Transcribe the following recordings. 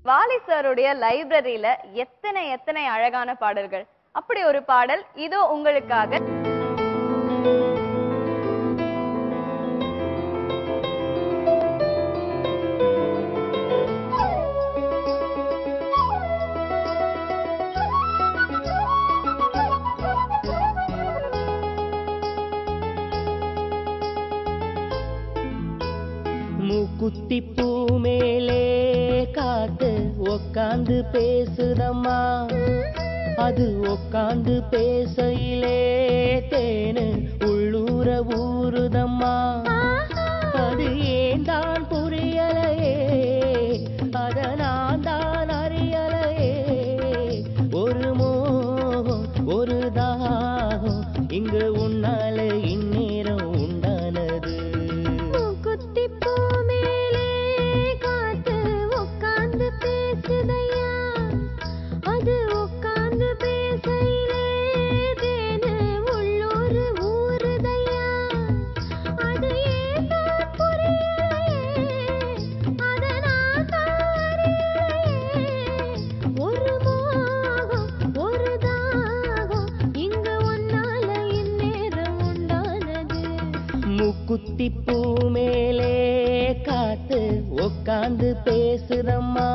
வாலி சாருடைய லைப்ரரியில எத்தனை எத்தனை அழகான பாடல்கள் அப்படி ஒரு பாடல் இதோ உங்களுக்காக மூக்குத்தி பூ மேலே காத்து உக்காந்து பேசுதம்மா அது உக்காந்து பேசையிலே தேனு உள்ளூர ஊறுதம்மா அது ஏன் தான் புரியலையே அத நான் தான் அறியலையே ஒரு மோகம் ஒரு தாகம் இங்கு உன்னால இந்நேரம் உண்டானது மூக்குத்தி பூ மேலே காத்து உட்கார்ந்து பேசுதையா அது உட்கார்ந்து பேசையிலே தேனு உள்ளூர் ஊறுதையா அது ஏன் தான் புரியலையே அத நான் தான் அறியலையே ஒரு மோகம் ஒரு தாகம் இங்கு உன்னால இந்நேரம் உண்டானது மூக்குத்தி பூ மேலே காத்து உக்காந்து பேசுதம்மா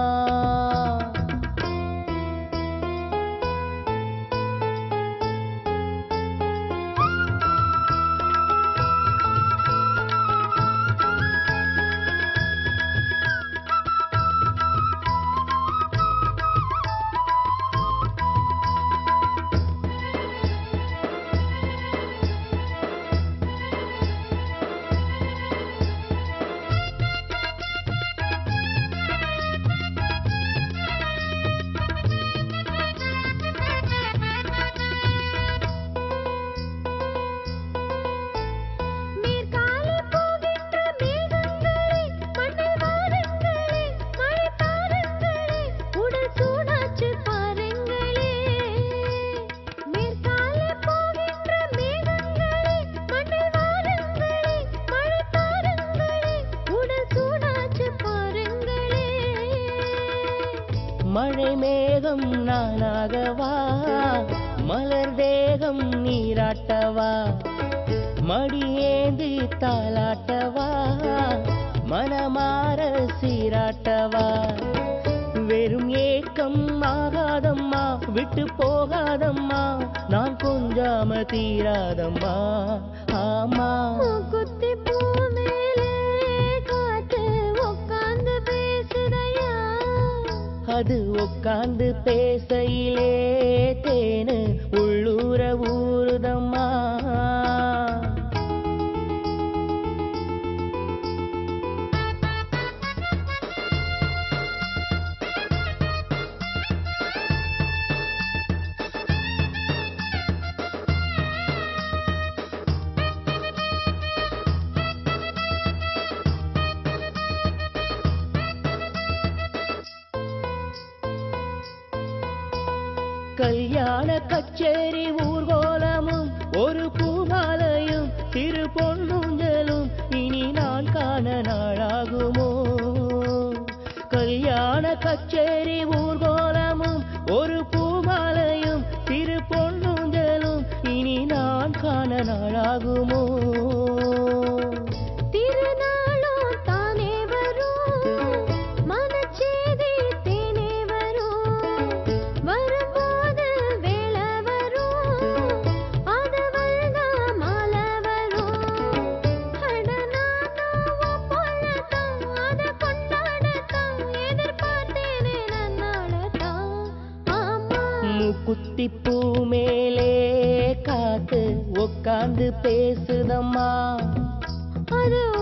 மேற்காலே போகின்ற மேகங்களே மண்ணை வாருங்களே மழை தாருங்களே உடல் சூடாச்சு பாருங்களே மேற்காலே போகின்ற மேகங்களே மண்ணை வாருங்களே மழை தாருங்களே உடல் சூடாச்சு பாருங்களே மழை மேகம் நானாகவா மலர் தேகம் நீராட்டவா மடியேந்தி தாலாட்டவா மனமார சீராட்டவா வெறும் ஏக்கம் ஆகாதம்மா விட்டு போகாதம்மா நான் கொஞ்சாம தீராதம்மா ஆமா மூக்குத்தி பூ மேலே காத்து உட்கார்ந்து பேசுதையா அது உட்கார்ந்து பேசையிலே தேனு உள்ளூர ஊறுதம்மா கல்யாண கச்சேரி ஊர்கோலமும் ஒரு பூமாலையும் திரு பொன்னுஞ்சலும் இனி நான் காண நாளாகுமோ கல்யாண கச்சேரி ஊர்கோலமும் ஒரு பூமாலையும் திரு பொன்னுஞ்சலும் இனி நான் காண நாளாகுமோ திருநாளும் தானே வரும் மனச்சேதி தேனே வரும் வரும்போது வேளை வரும் அது வந்தா மாலை வரும் அட நானும் போலத்தான் அதை கொண்டாடத்தான் எதிர்பார்த்தேனே நன்னாடத்தான் ஆமா மூக்குத்தி பூ மேலே காத்து உட்கார்ந்து பேசுதம்மா அது